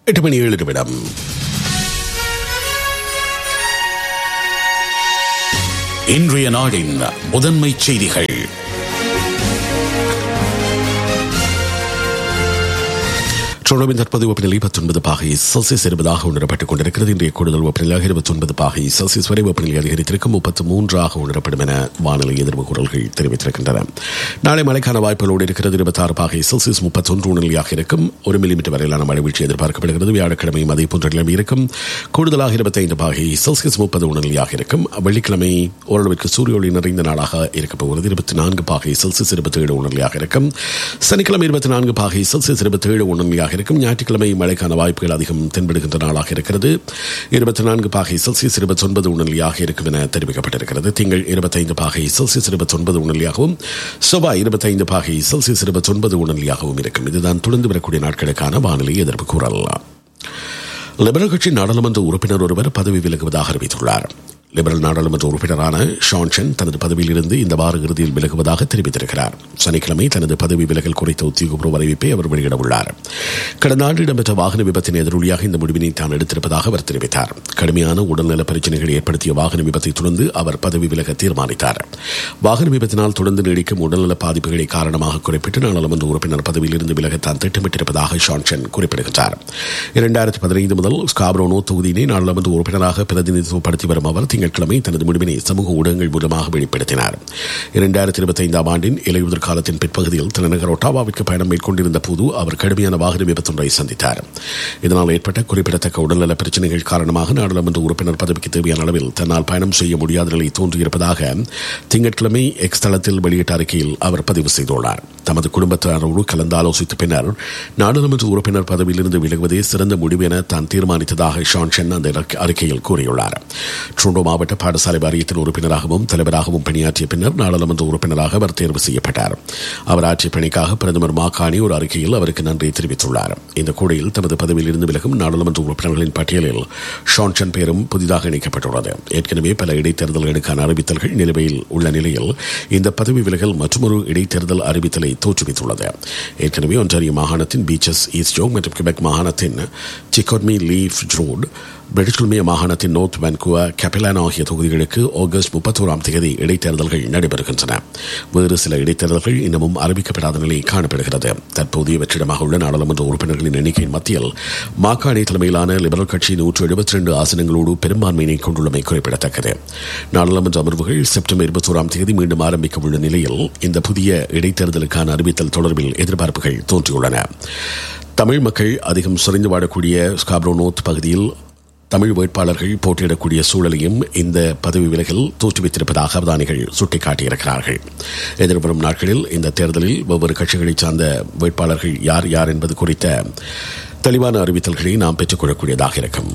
எட்டு மணி ஏழு நிமிடம் இன்றைய நாடின் முதன்மை செய்திகள் டொரண்டோவின் தற்போது வெப்பநிலை பத்தொன்பது பாகை செல்சியஸ் இருபதாக உணரப்பட்டுக் கொண்டிருக்கிறது இன்றைய கூடுதல் வெப்பநிலையாக இருபத்தி ஒன்பது பாகை செல்சியஸ் வரை வெப்பநிலை அதிகரித்திருக்கும் முப்பத்து மூன்றாக உணரப்படும் என வானிலை எதிர்ப்பு குரல்கள் தெரிவித்திருக்கின்றன நாளை மழைக்கான வாய்ப்புகளோடு இருக்கிறது இருபத்தாறு பாகை செல்சியஸ் முப்பத்தொன்று உணர்நிலையாக இருக்கும் ஒரு மில்லிமீட்டர் வரையிலான மழை வீழ்ச்சி எதிர்பார்க்கப்படுகிறது வியாழக்கிழமையும் அதே போன்ற நிலைமை இருக்கும் கூடுதலாக இருபத்தைந்து பாகை செல்சியஸ் முப்பது உணர்நிலையாக இருக்கும் வெள்ளிக்கிழமை ஓரளவிற்கு சூரிய ஒளி நிறைந்த நாளாக இருக்கப் போகிறது இருபத்தி நான்கு பாகை செல்சியஸ் இருபத்தி ஏழு உணர்நிலையாக இருக்கும் சனிக்கிழமை இருபத்தி நான்கு பாகை செல்சியஸ் இருபத்தி ஏழு உணர்நிலையாக இருக்கும் ஞாயிற்றுக்கிழமை மழைக்கான வாய்ப்புகள் அதிகம் தென்படுகின்ற நாளாக இருக்கிறது இருபத்தி நான்கு பாகை செல்சியஸ் இருபத்தி ஒன்பது உணர்நிலையாக இருக்கும் என தெரிவிக்கப்பட்டிருக்கிறது திங்கள் இருபத்தைந்து பாகை செல்சியஸ் இருபத்தி ஒன்பது உணர்நிலையாகவும் செவ்வாய் இருபத்தைந்து பாகை செல்சியஸ் இருபத்தி ஒன்பது உணர்நிலையாகவும் இருக்கும் இதுதான் தொடர்ந்து வரக்கூடிய நாட்களுக்கான வானிலை எதிர்ப்பு கூறலாம் லிபரல் கட்சி நாடாளுமன்ற உறுப்பினர் ஒருவர் பதவி விலகுவதாக அறிவித்துள்ளார் லிபரல் நாடாளுமன்ற உறுப்பினரான ஷான்சன் தனது பதவியில் இருந்து இந்த வார இறுதியில் விலகுவதாக தெரிவித்திருக்கிறார் சனிக்கிழமை தனது பதவி விலகல் குறித்த உத்தியோகபூர்வ அறிவிப்பை அவர் வெளியிட உள்ளார் கடந்த ஆண்டு இடம்பெற்ற வாகன விபத்தின் எதிரொலியாக இந்த முடிவினை தான் எடுத்திருப்பதாக அவர் தெரிவித்தார் கடுமையான உடல்நல பிரச்சினைகளை ஏற்படுத்திய வாகன விபத்தை தொடர்ந்து அவர் பதவி விலக தீர்மானித்தார் வாகன விபத்தினால் தொடர்ந்து நீடிக்கும் உடல்நல பாதிப்புகளை காரணமாக குறிப்பிட்டு நாடாளுமன்ற உறுப்பினர் பதவியில் இருந்து விலக தான் திட்டமிட்டிருப்பதாக ஷான்சன் குறிப்பிடுகிறார் இரண்டாயிரத்தி பதினைந்து முதல் ஸ்காப்ரோனோ தொகுதியினை நாடாளுமன்ற உறுப்பினராக பிரதிநிதித்துவப்படுத்தி வரும் அவர் திங்கட்கிழமை தனது முடிவினை சமூக ஊடகங்கள் மூலமாக வெளிப்படுத்தினார் இரண்டாயிரத்தி இருபத்தி ஐந்தாம் ஆண்டின் இலையுதிர் காலத்தின் பிற்பகுதியில் தலைநகர் ஒட்டாவாவிற்கு பயணம் மேற்கொண்டிருந்த போது அவர் கடுமையான வாகன விபத்தொன்றை சந்தித்தார் இதனால் ஏற்பட்ட குறிப்பிடத்தக்க உடல்நல பிரச்சினைகள் காரணமாக நாடாளுமன்ற உறுப்பினர் பதவிக்கு தேவையான அளவில் தன்னால் பயணம் செய்ய முடியாத நிலை தோன்றியிருப்பதாக திங்கட்கிழமை எக்ஸ் தளத்தில் வெளியிட்ட அறிக்கையில் அவர் பதிவு செய்துள்ளார் தமது குடும்பத்தினரோடு கலந்து ஆலோசித்த பின்னர் நாடாளுமன்ற உறுப்பினர் பதவியிலிருந்து விலகுவதே சிறந்த முடிவு என தான் தீர்மானித்ததாக ஷான்ஷன் அந்த அறிக்கையில் கூறியுள்ளார் ட்ரோண்டோ மாவட்ட பாடசாலை வாரியத்தின் உறுப்பினராகவும் தலைவராகவும் பணியாற்றிய பின்னர் நாடாளுமன்ற உறுப்பினராக அவர் தேர்வு செய்யப்பட்டார் அவர் ஆட்சிய பணிக்காக பிரதமர் மாகாணி ஒரு அறிக்கையில் அவருக்கு நன்றி தெரிவித்துள்ளார் இந்த கூடையில் தமது பதவியில் இருந்து விலகும் நாடாளுமன்ற உறுப்பினர்களின் பட்டியலில் ஷான்சன் பேரும் புதிதாக இணைக்கப்பட்டுள்ளது ஏற்கனவே பல இடைத்தேர்தல்களுக்கான அறிவித்தல்கள் நிலுவையில் உள்ள நிலையில் இந்த பதவி விலகல் மற்றொரு இடைத்தேர்தல் அறிவித்தலை தோற்றுவித்துள்ளது ஏற்கனவே ஒன்றாரிய மாகாணத்தின் பீச்சஸ் ஈஸ்ட் ஜோ மற்றும் கிபெக் மாகாணத்தின் Chicoutimi Le Fjord British Columbia மாகாணத்தின் நோர்த் வான்குவா கெப்பலான் ஆகிய தொகுதிகளுக்கு ஆகஸ்ட் முப்பத்தோராம் தேதி இடைத்தேர்தல்கள் நடைபெறுகின்றன வேறு சில இடைத்தேர்தல்கள் இன்னமும் அறிவிக்கப்படாத நிலை காணப்படுகிறது தற்போதைய வெற்றிடமாக உள்ள நாடாளுமன்ற உறுப்பினர்களின் எண்ணிக்கையின் மத்தியில் மாகாணி தலைமையிலான லிபரல் கட்சி நூற்று எழுபத்தி ரெண்டு ஆசனங்களோடு பெரும்பான்மையினை கொண்டுள்ளமை குறிப்பிடத்தக்கது நாடாளுமன்ற அமர்வுகள் செப்டம்பர் இருபத்தோராம் தேதி மீண்டும் ஆரம்பிக்க உள்ள நிலையில் இந்த புதிய இடைத்தேர்தலுக்கான அறிவித்தல் தொடர்பில் எதிர்பார்ப்புகள் தோன்றியுள்ளன தமிழ் மக்கள் அதிகம் சுரைந்து வாழக்கூடிய ஸ்காப்ரோ நோத் பகுதியில் தமிழ் வேட்பாளர்கள் போட்டியிடக்கூடிய சூழலையும் இந்த பதவி விலகில் தோற்றுவித்திருப்பதாக அவதானிகள் சுட்டிக்காட்டியிருக்கிறார்கள் எதிர்வரும் நாட்களில் இந்த தேர்தலில் ஒவ்வொரு கட்சிகளைச் சார்ந்த வேட்பாளர்கள் யார் யார் என்பது குறித்த தெளிவான அறிவித்தல்களை நாம் பெற்றுக்கொள்ளக்கூடியதாக இருக்கும்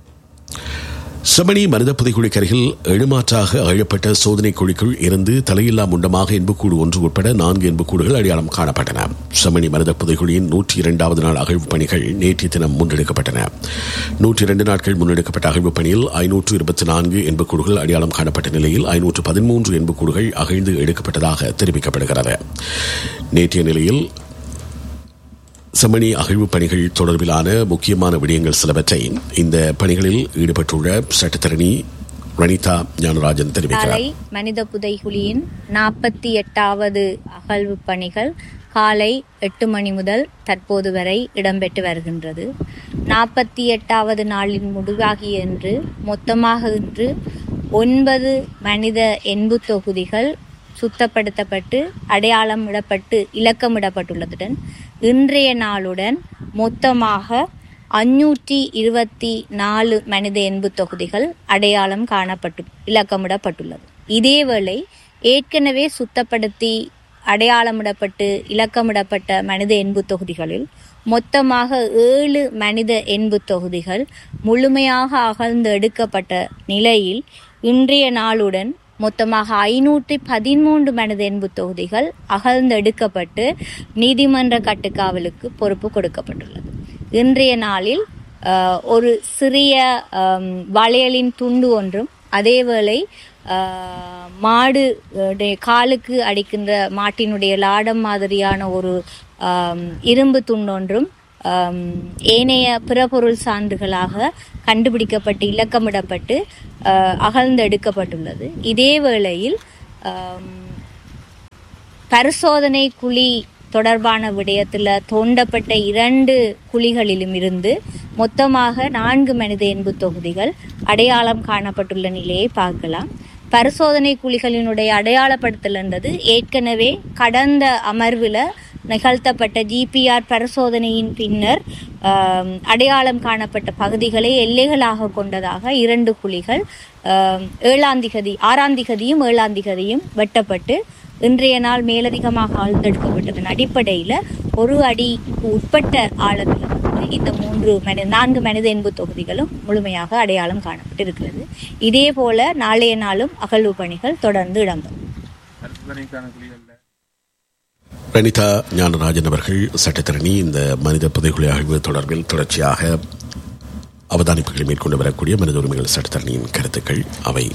செமணி மனித புதைக்குழிக்கு அருகில் எழுமாற்றாக அழப்பட்ட சோதனை குழிக்குள் இருந்து தலையில்லா முண்டமாக எண்புக்கூடு ஒன்று உட்பட நான்கு எண்புக்கூடுகள் அடையாளம் காணப்பட்டன செமணி மனித புதைக்குழியின் நூற்றி இரண்டாவது நாள் அகழ்வு பணிகள் நேற்றைய தினம் முன்னெடுக்கப்பட்டன நூற்றி இரண்டு நாட்கள் முன்னெடுக்கப்பட்ட அகழ்வு பணியில் ஐநூற்று இருபத்தி நான்கு எண்புக்கூடுகள் அடையாளம் காணப்பட்ட நிலையில் ஐநூற்று பதிமூன்று எண்புக்கூடுகள் அகழ்ந்து எடுக்கப்பட்டதாக தெரிவிக்கப்படுகிறது நேற்றைய நிலையில் செம்மணி அகழ்வு பணிகள் தொடர்பிலான முக்கியமான விடயங்கள் சிலவற்றை இந்த பணிகளில் ஈடுபட்டுள்ள சட்டத்தரணி ரணிதா ஞானராஜன் தெரிவிக்கிறார் காலை மனித புதைகுழியின் நாற்பத்தி எட்டாவது அகழ்வு பணிகள் காலை எட்டு மணி முதல் தற்போது வரை இடம்பெற்று வருகின்றது நாற்பத்தி எட்டாவது நாளின் முடிவாகிய இன்று மொத்தமாக இன்று ஒன்பது மனித எண்பு தொகுதிகள் சுத்தப்படுத்தப்பட்டு அடையாளமிடப்பட்டு இலக்கமிடப்பட்டுள்ளதுடன் இன்றைய நாளுடன் மொத்தமாக அஞ்சூற்றி இருபத்தி நாலு மனித எண்பு தொகுதிகள் அடையாளம் காணப்பட்டு இலக்கமிடப்பட்டுள்ளது இதேவேளை ஏற்கனவே சுத்தப்படுத்தி அடையாளமிடப்பட்டு இலக்கமிடப்பட்ட மனித எண்பு தொகுதிகளில் மொத்தமாக ஏழு மனித எண்பு தொகுதிகள் முழுமையாக அகழ்ந்து எடுக்கப்பட்ட நிலையில் இன்றைய நாளுடன் மொத்தமாக ஐநூற்றி பதிமூன்று மனித எண்பு தொகுதிகள் அகழ்ந்தெடுக்கப்பட்டு நீதிமன்ற கட்டுக்காவலுக்கு பொறுப்பு கொடுக்கப்பட்டுள்ளது இன்றைய நாளில் அஹ், ஒரு சிறிய அம், வளையலின் துண்டு ஒன்றும் அதேவேளை அஹ், மாடு உடைய காலுக்கு அடிக்கின்ற மாட்டினுடைய லாடம் மாதிரியான ஒரு ஆம், இரும்பு துண்டொன்றும் ஆம், ஏனைய பிறபொருள் சான்றுகளாக கண்டுபிடிக்கப்பட்டு இலக்கமிடப்பட்டு அஹ், அகழ்ந்தெடுக்கப்பட்டுள்ளது இதே வேளையில் ஆம், பரிசோதனை குழி தொடர்பான விடயத்தில் தோண்டப்பட்ட இரண்டு குழிகளிலும் இருந்து மொத்தமாக நான்கு மனித எண்பு தொகுதிகள் அடையாளம் காணப்பட்டுள்ள நிலையை பார்க்கலாம் பரிசோதனை குழிகளினுடைய அடையாளப்படுத்தல் என்றது ஏற்கனவே கடந்த அமர்வில் நிகழ்த்தப்பட்ட ஜிபிஆர் பரிசோதனையின் பின்னர் ஆம், அடையாளம் காணப்பட்ட பகுதிகளை எல்லைகளாக கொண்டதாக இரண்டு குழிகள் ஆம், ஏழாம் திகதி ஆறாம் திகதியும் ஏழாம் திகதியும் வெட்டப்பட்டு இன்றைய நாள் மேலதிகமாக ஆழ்ந்தெடுக்கப்பட்டதன் அடிப்படையில் ஒரு அடிக்கு உட்பட்ட ஆழத்தில் வந்து இந்த மூன்று மனி நான்கு மனித எண்பு தொகுதிகளும் முழுமையாக அடையாளம் காணப்பட்டு இருக்கிறது இதே போல நாளைய நாளும் அகழ்வு பணிகள் தொடர்ந்து இடம்பெறும் பரிசோதனைக்கான குழிகளில் ரணிதா ஞானராஜன் அவர்கள் சட்டத்தரணி இந்த மனித புதைகுழி அகழ்வு தொடர்பில் தொடர்ச்சியாக அவதானிப்புகளை மேற்கொண்டு வரக்கூடிய மனித உரிமைகள் சட்டத்தரணியின் கருத்துக்கள் அவை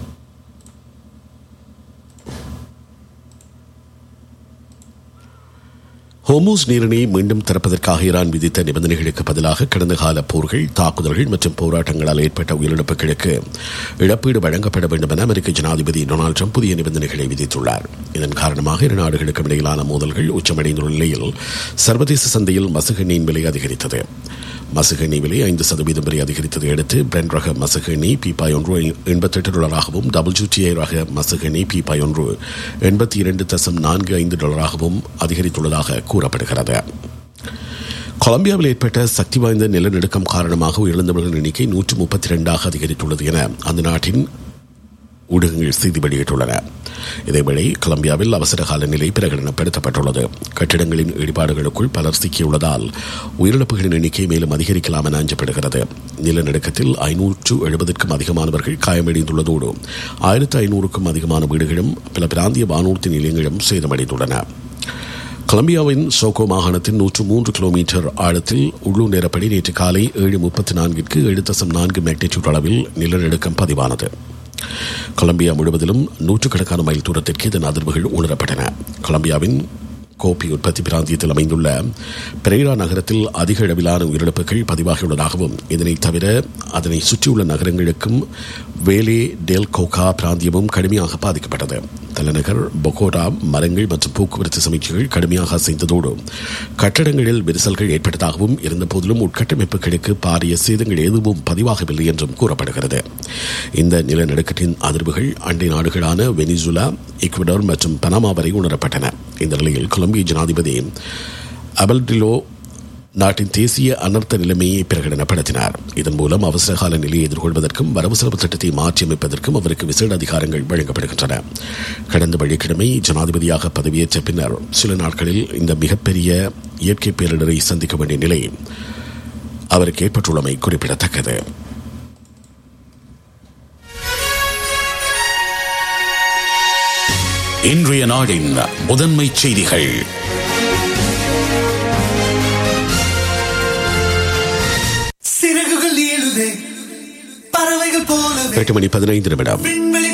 ஹோமூஸ் நீரிணை மீண்டும் திறப்பதற்காக ஈரான் விதித்த நிபந்தனைகளுக்கு பதிலாக கடந்த கால போர்கள் தாக்குதல்கள் மற்றும் போராட்டங்களால் ஏற்பட்ட உயிரிழப்புகளுக்கு இழப்பீடு வழங்கப்பட வேண்டும் என அமெரிக்க ஜனாதிபதி டொனால்டு ட்ரம்ப் புதிய நிபந்தனைகளை விதித்துள்ளார் இதன் காரணமாக இரு நாடுகளுக்கும் இடையிலான மோதல்கள் உச்சமடைந்துள்ள நிலையில் சர்வதேச சந்தையில் மசுகு எண்ணெயின் விலை அதிகரித்தது மசுகு எண்ணெய் விலை ஐந்து சதவீதம் வரை அதிகரித்ததை அடுத்து பிரெண்ட் ரக மசுகு எண்ணெய் பீப்பாய் ஒன்று எண்பத்தெட்டு டாலராகவும் டபிள்யூடிஐ ரக மசுகு எண்ணெய் பீப்பாய் ஒன்று எண்பத்தி இரண்டு தசம் நான்கு ஐந்து டாலராகவும் அதிகரித்துள்ளதாக கூறப்படுகிறது கொலம்பியாவில் ஏற்பட்ட சக்தி வாய்ந்த நிலநடுக்கம் காரணமாக உயிரிழந்தவர்களின் எண்ணிக்கை நூற்று முப்பத்தி இரண்டாக அதிகரித்துள்ளது என அந்த நாட்டின் ஊடகங்கள் செய்தி வெளியிட்டுள்ளன இதேவேளை கொலம்பியாவில் அவசர கால நிலை பிரகடனப்படுத்தப்பட்டுள்ளது கட்டிடங்களின் இடிபாடுகளுக்குள் பலர் சிக்கியுள்ளதால் உயிரிழப்புகளின் எண்ணிக்கை மேலும் அதிகரிக்கலாம் என அஞ்சப்படுகிறது நிலநடுக்கத்தில் ஐநூற்று எழுபதுக்கும் அதிகமானவர்கள் காயமடைந்துள்ளதோடு ஆயிரத்து ஐநூறுக்கும் அதிகமான வீடுகளும் பல பிராந்திய வானூர்தி நிலையங்களும் சேதமடைந்துள்ளன கொலம்பியாவின் சோகோ மாகாணத்தின் நூற்று மூன்று கிலோமீட்டர் ஆழத்தில் உள்ளூர் நேரப்படி நேற்று காலை ஏழு முப்பத்தி நான்கிற்கு ஏழு தசம் நான்கு மேக்னிடியூட் அளவில் நிலநடுக்கம் பதிவானது கொலம்பியா முழுவதிலும் நூற்றுக்கணக்கான மைல் தூரத்திற்கு இதன் அதிர்வுகள் உணரப்பட்டன கொலம்பியாவின் கோப்பி உற்பத்தி பிராந்தியத்தில் அமைந்துள்ள பெரேரா நகரத்தில் அதிக அளவிலான உயிரிழப்புகள் பதிவாகியுள்ளதாகவும் இதனைத் தவிர அதனை சுற்றியுள்ள நகரங்களுக்கும் வேலே டெல் கோகா பிராந்தியமும் கடுமையாக பாதிக்கப்பட்டது தலைநகர் பொகோடா மரங்கள் மற்றும் போக்குவரத்து சமீட்சைகள் கடுமையாக அசைந்ததோடு கட்டடங்களில் விரிசல்கள் ஏற்பட்டதாகவும் இருந்தபோதிலும் உட்கட்டமைப்புகளுக்கு பாரிய சேதங்கள் எதுவும் பதிவாகவில்லை என்றும் கூறப்படுகிறது இந்த நிலநடுக்கத்தின் அதிர்வுகள் அண்டை நாடுகளான வெனிசுலா ஈக்வடோர் மற்றும் பனாமா வரை உணரப்பட்டன இந்த நிலையில் கொலம்பிய ஜனாதிபதி அபல்டிலோ நாட்டின் தேசிய அனர்த்த நிலைமையை பிரகடனப்படுத்தினார் இதன் மூலம் அவசர கால நிலையை எதிர்கொள்வதற்கும் வரவு செலவு திட்டத்தை மாற்றியமைப்பதற்கும் அவருக்கு விசேட அதிகாரங்கள் வழங்கப்படுகின்றன கடந்த வெள்ளிக்கிழமை ஜனாதிபதியாக பதவியேற்ற பின்னர் சில நாட்களில் இந்த மிகப்பெரிய இயற்கை பேரிடரை சந்திக்க வேண்டிய நிலை அவருக்கு ஏற்பட்டுள்ளமை குறிப்பிடத்தக்கது இன்றைய நாடின் முதன்மை செய்திகள் சிறகுகள் ஏழுதே பறவைகள் போலவே எட்டு மணி பதினைந்து நிமிடம் விண்ணில்